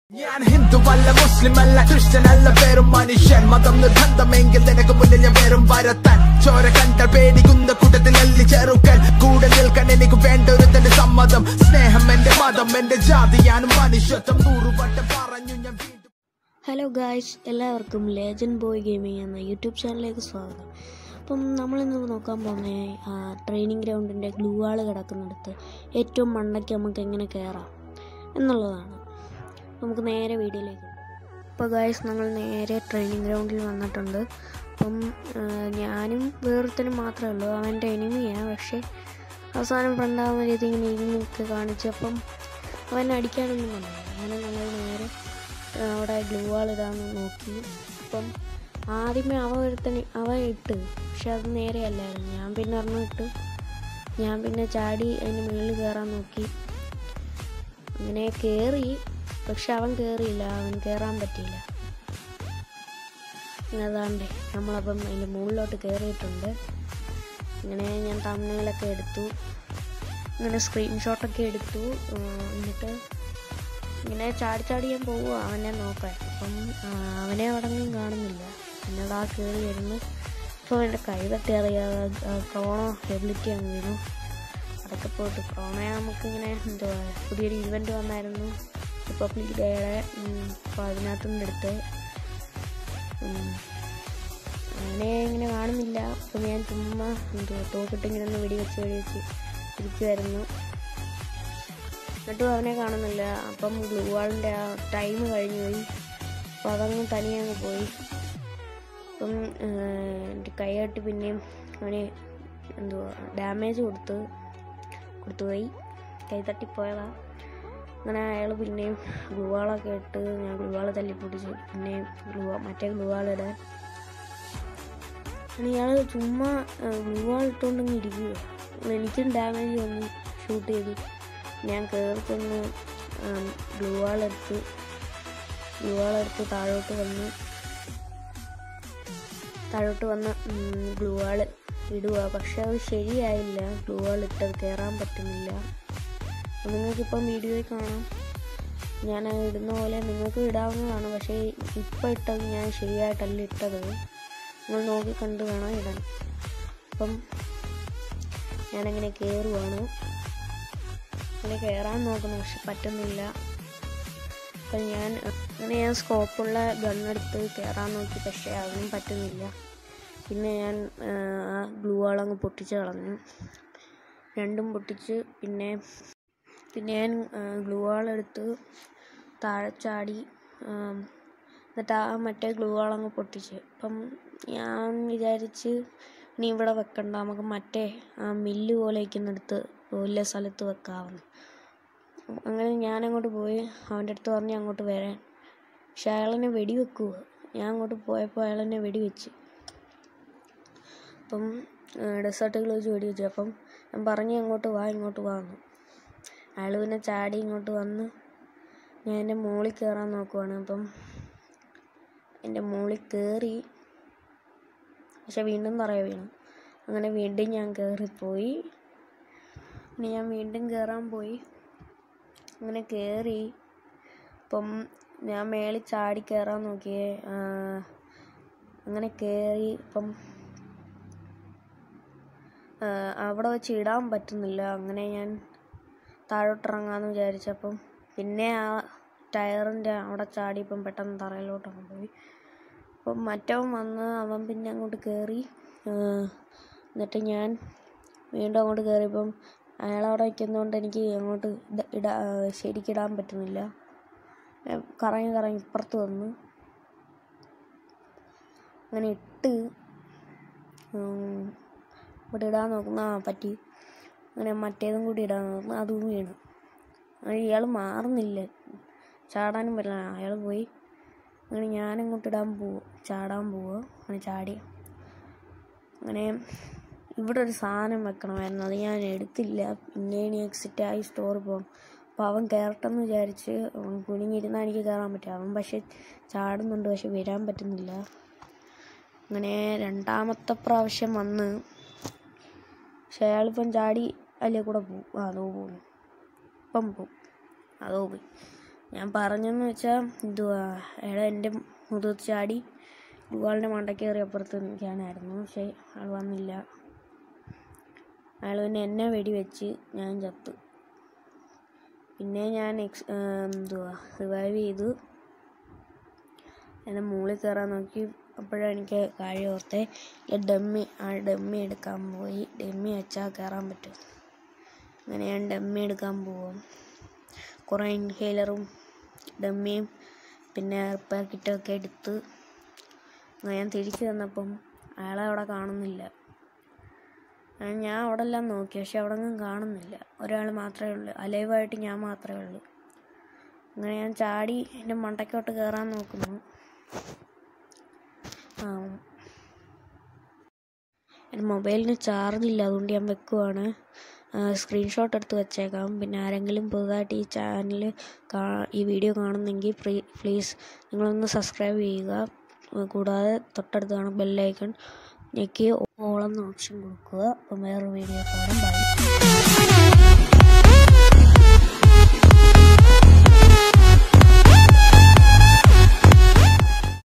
ഞാൻ ഹിന്ദുവല്ല മുസ്ലിം അല്ല ക്രിസ്ത്യൻ അല്ല പേരും മനുഷ്യൻ മതം നിർബന്ധമെങ്കിൽ നിനക്ക് മുന്നിൽ ഞാൻ പേരും വരത്താൻ ചോര കണ്ട പേടിക്കുന്ന കൂട്ടത്തിൽ അല്ലി ചെറുക്കൻ കൂടെ നിൽക്കാൻ എനിക്ക് വേണ്ട ഒരു തന്റെ സമ്മതം സ്നേഹം എന്റെ മതം എന്റെ ജാതി ഞാനും മനുഷ്യത്വം നൂറുവട്ടം പറഞ്ഞു ഞാൻ വീണ്ടും ഹലോ ഗായ്സ് എല്ലാവർക്കും ലേജൻഡ് ബോയ് ഗെയിമിംഗ് എന്ന യൂട്യൂബ് ചാനലിലേക്ക് സ്വാഗതം അപ്പം നമ്മളിന്ന് നോക്കാൻ പോകുന്ന ആ ട്രെയിനിങ് ഗ്രൗണ്ടിൻ്റെ ഗ്ലൂ വാൾ കിടക്കുന്നിടത്ത് ഏറ്റവും മണ്ടയ്ക്ക് നമുക്ക് എങ്ങനെ കയറാം എന്നുള്ളതാണ് നമുക്ക് നേരെ വീഡിയോയിലേക്ക് ഇപ്പോൾ ഗായ്സ് ഞങ്ങൾ നേരെ ട്രെയിനിങ് ഗ്രൗണ്ടിൽ വന്നിട്ടുണ്ട് അപ്പം ആ, ഞാനും വേറൊരുത്തനും മാത്രമേ ഉള്ളൂ അവൻ്റെ എനിമിയാണ് പക്ഷേ അവസാനം രണ്ടാമത് രീതി ഇങ്ങനെ ഇരുന്നൊക്കെ കാണിച്ചപ്പം അവൻ അടിക്കാനൊന്നും വന്നില്ല അങ്ങനെ ഞങ്ങൾ നേരെ ആ, അവിടെ ഗ്ലൂ വാൾ ഇടാന്ന് നോക്കി അപ്പം ആദ്യമേ അവൻ ഒരുത്തന് അവൻ ഇട്ട് പക്ഷെ അത് നേരെയല്ലായിരുന്നു ഞാൻ പിന്നെ ഒരെണ്ണം ഇട്ട് ഞാൻ പിന്നെ ചാടി അതിന് മുകളിൽ കയറാൻ നോക്കി അങ്ങനെ കയറി പക്ഷെ അവൻ കയറിയില്ല അവൻ കയറാൻ പറ്റിയില്ല അതാണ്ടേ നമ്മളപ്പം അതിൻ്റെ മുകളിലോട്ട് കയറിയിട്ടുണ്ട് ഇങ്ങനെ ഞാൻ തമ്മിലൊക്കെ എടുത്തു ഇങ്ങനെ സ്ക്രീൻഷോട്ടൊക്കെ എടുത്തു ആ, എന്നിട്ട് ഇങ്ങനെ ചാടി ചാടി ഞാൻ പോവുക അവനെ നോക്കാൻ അപ്പം ആ, അവനെ അവിടെ ഒന്നും കാണുന്നില്ല എന്നോട് ആ കയറി വരുന്നു ഇപ്പോൾ എൻ്റെ കൈ തട്ടി അറിയാതെ ക്രോണോ എബിലിറ്റി അങ്ങ് വീണു അതൊക്കെ പോയിട്ട് ക്രോണയെ നമുക്കിങ്ങനെ എന്തുവാ പുതിയൊരു ഇവൻറ്റ് വന്നായിരുന്നു റിപ്പബ്ലിക് ഡേയുടെ അപ്പോൾ അതിനകത്തുനിന്ന് എടുത്ത് ഉം, അവനെ ഇങ്ങനെ കാണുന്നില്ല അപ്പം ഞാൻ ചുമ്മാ എന്തുവാ തോക്കിട്ട് ഇങ്ങനെ ഒന്ന് വെടിവെച്ച് വെടിവെച്ച് ഇരിക്കുമായിരുന്നു എന്നിട്ടും അവനെ കാണുന്നില്ല അപ്പം ഗ്ലൂ വാളിൻ്റെ ആ ടൈം കഴിഞ്ഞു പോയി അപ്പോൾ അതങ്ങ് തനിയെ അങ്ങ് പോയി അപ്പം എൻ്റെ കൈയായിട്ട് പിന്നെയും അവന് എന്തുവാ ഡാമേജ് കൊടുത്ത് കൊടുത്തുപോയി കൈ തട്ടിപ്പോയതാ അങ്ങനെ അയാൾ പിന്നെയും ഗ്ലൂവാളൊക്കെ ഇട്ട് ഞാൻ ഗ്ലൂവാൾ തല്ലിപ്പൊട്ടിച്ച് പിന്നെയും ഗ്ലൂ മറ്റേ ഗ്ലൂവാളിടാൻ അങ്ങനെ ഇയാൾ ചുമ്മാ ഗ്ലൂവാൾ ഇട്ടുകൊണ്ടങ്ങ് ഇരിക്കുക എനിക്കും ഡാമേജ് വന്നു ഷൂട്ട് ചെയ്തു ഞാൻ കയറിക്കൊന്ന് ഗ്ലൂ വാളെടുത്ത് ഗ്ലൂ വാളെടുത്ത് താഴോട്ട് വന്ന് താഴോട്ട് വന്ന് ഗ്ലൂ വാൾ ഇടുക പക്ഷെ അത് ശരിയായില്ല ഗ്ലൂ വാൾ ഇട്ടത് കയറാൻ പറ്റുന്നില്ല അപ്പോൾ നിങ്ങൾക്കിപ്പം വീഡിയോയിൽ കാണാം ഞാൻ അത് ഇടുന്ന പോലെ നിങ്ങൾക്ക് ഇടാവുന്നതാണ് പക്ഷേ ഇപ്പം ഇട്ടത് ഞാൻ ശരിയായിട്ടല്ല ഇട്ടത് നിങ്ങൾ നോക്കി കണ്ട് വേണം ഇടാൻ അപ്പം ഞാനങ്ങനെ കയറുവാണ് അങ്ങനെ കയറാൻ നോക്കുന്നു പക്ഷെ പറ്റുന്നില്ല അപ്പം ഞാൻ അങ്ങനെ ഞാൻ സ്കോപ്പുള്ള ഗണ്ണെടുത്ത് കയറാൻ നോക്കി പക്ഷേ അതിനും പറ്റുന്നില്ല പിന്നെ ഞാൻ ആ, ആ ഗ്ലൂ വാളങ്ങ് പൊട്ടിച്ച് കളഞ്ഞു രണ്ടും പൊട്ടിച്ച് പിന്നെ പിന്നെ ഞാൻ ഗ്ലൂ വാളെടുത്ത് താഴെ ചാടി ആ, എന്നിട്ട് ആ മറ്റേ ഗ്ലൂ വാളങ്ങ് പൊട്ടിച്ച് അപ്പം ഞാൻ വിചാരിച്ച് ഇനി ഇവിടെ വെക്കണ്ട നമുക്ക് മറ്റേ ആ മില്ല് പോലെ ഇരിക്കുന്നിടത്ത് വലിയ സ്ഥലത്ത് വെക്കാമെന്ന് അങ്ങനെ ഞാൻ അങ്ങോട്ട് പോയി അവൻ്റെ അടുത്ത് പറഞ്ഞ് അങ്ങോട്ട് വരാൻ പക്ഷെ അയാളെന്നെ വെടിവെക്കുക ഞാൻ അങ്ങോട്ട് പോയപ്പോൾ അയാളെന്നെ വെടിവെച്ച് അപ്പം ഡെസേർട്ടുകൾ വെച്ച് വെടിവെച്ചു അപ്പം ഞാൻ പറഞ്ഞ് അങ്ങോട്ട് വാ ഇങ്ങോട്ട് വാ എന്ന് അയാൾ പിന്നെ ചാടി ഇങ്ങോട്ട് വന്ന് ഞാൻ എൻ്റെ മുകളിൽ കയറാൻ നോക്കുവാണ് അപ്പം എൻ്റെ മുകളിൽ കയറി പക്ഷെ വീണ്ടും തറയെ വീണു അങ്ങനെ വീണ്ടും ഞാൻ കയറിപ്പോയി പിന്നെ ഞാൻ വീണ്ടും കയറാൻ പോയി അങ്ങനെ കയറി അപ്പം ഞാൻ മേളിൽ ചാടി കയറാൻ നോക്കിയേ ആ, അങ്ങനെ കയറി ഇപ്പം ആ, അവിടെ വെച്ച് ഇടാൻ പറ്റുന്നില്ല അങ്ങനെ ഞാൻ താഴോട്ടിറങ്ങാമെന്ന് വിചാരിച്ചപ്പം പിന്നെ ആ ടയറിൻ്റെ അവിടെ ചാടി ഇപ്പം പെട്ടെന്ന് തറയിലോട്ടങ്ങ് പോയി അപ്പം മറ്റവൻ വന്ന് അവൻ പിന്നെ അങ്ങോട്ട് കയറി എന്നിട്ട് ഞാൻ വീണ്ടും അങ്ങോട്ട് കയറിയപ്പം അയാളവിടെ നിൽക്കുന്നതുകൊണ്ട് എനിക്ക് അങ്ങോട്ട് ഇട- ഇടാ ശരിക്കിടാൻ പറ്റുന്നില്ല ഞാൻ കറങ്ങി കറങ്ങി ഇപ്പുറത്ത് വന്നു അങ്ങനെ ഇട്ട് ഉം, ഇവിടെ ഇടാൻ നോക്കുന്ന ആ പറ്റി അങ്ങനെ മറ്റേതും കൂടി ഇടാൻ നോക്കുന്നു അതും വീണു അങ്ങനെ ഇയാൾ മാറുന്നില്ല ചാടാനും പറ്റില്ല അയാൾ പോയി അങ്ങനെ ഞാനങ്ങോട്ട് ഇടാൻ പോവും ചാടാൻ പോവുക അങ്ങനെ ചാടി അങ്ങനെ ഇവിടെ ഒരു സാധനം വെക്കണമായിരുന്നു അത് ഞാൻ എടുത്തില്ല പിന്നെ ഇനി എക്സിറ്റ് ആയി സ്റ്റോറിൽ പോകും അപ്പോൾ അവൻ കയറട്ടെന്ന് വിചാരിച്ച് അവൻ കുനിഞ്ഞിരുന്നാൽ എനിക്ക് കയറാൻ പറ്റും അവൻ പക്ഷെ ചാടുന്നുണ്ട് പക്ഷെ വരാൻ പറ്റുന്നില്ല അങ്ങനെ രണ്ടാമത്തെ പ്രാവശ്യം വന്ന് പക്ഷെ അയാളിപ്പം ചാടി അതിലേ കൂടെ പോവും ആ അതോ പോകുന്നു ഇപ്പം പോവും അതോ പോയി ഞാൻ പറഞ്ഞെന്ന് വെച്ചാൽ എന്തുവാ അയാൾ എൻ്റെ മുതുകത്ത് ചാടി ഗ്ലൂവാളിൻ്റെ മണ്ടയ്ക്ക് കയറി അപ്പുറത്ത് നിൽക്കാനായിരുന്നു പക്ഷേ ആൾ വന്നില്ല അയാൾ പിന്നെ എന്നെ വെടിവെച്ച് ഞാൻ ചത്തു പിന്നെ ഞാൻ എക്സ് എന്തുവാ റിവൈവ് ചെയ്തു എന്നെ മുകളിൽ കയറാൻ നോക്കി അപ്പോഴാണ് എനിക്ക് കാര്യം ഓർത്തെ ഈ ഡമ്മി ആ ഡമ്മി എടുക്കാൻ പോയി ഡമ്മി വെച്ചാൽ കയറാൻ പറ്റും അങ്ങനെ ഞാൻ ഡമ്മി എടുക്കാൻ പോവും കുറേ ഇൻഹേലറും ഡമ്മിയും പിന്നെ റിപ്പയർ കിറ്റൊക്കെ എടുത്ത് അങ്ങനെ ഞാൻ തിരിച്ചു വന്നപ്പം അയാളെ അവിടെ കാണുന്നില്ല അങ്ങനെ ഞാൻ അവിടെ എല്ലാം നോക്കി പക്ഷെ അവിടെ ഒന്നും കാണുന്നില്ല ഒരാൾ മാത്രമേ ഉള്ളൂ അലൈവായിട്ട് ഞാൻ മാത്രമേ ഉള്ളൂ അങ്ങനെ ഞാൻ ചാടി എൻ്റെ മണ്ടയ്ക്കോട്ട് കയറാൻ നോക്കുന്നു ആ എൻ്റെ മൊബൈലിന് ചാർജ് ഇല്ല അതുകൊണ്ട് ഞാൻ വെക്കുവാണ് സ്ക്രീൻഷോട്ട് എടുത്ത് വെച്ചേക്കാം പിന്നെ ആരെങ്കിലും പുതുതായിട്ട് ഈ ചാനൽ കാ ഈ വീഡിയോ കാണുന്നെങ്കിൽ പ്ലീസ് നിങ്ങളൊന്ന് സബ്സ്ക്രൈബ് ചെയ്യുക കൂടാതെ തൊട്ടടുത്ത് കാണും ബെല്ലൈക്കൺ ഞെക്കി ഓളം ഓപ്ഷൻ കൊടുക്കുക അപ്പം വേറൊരു വീഡിയോ കാണും ബൈ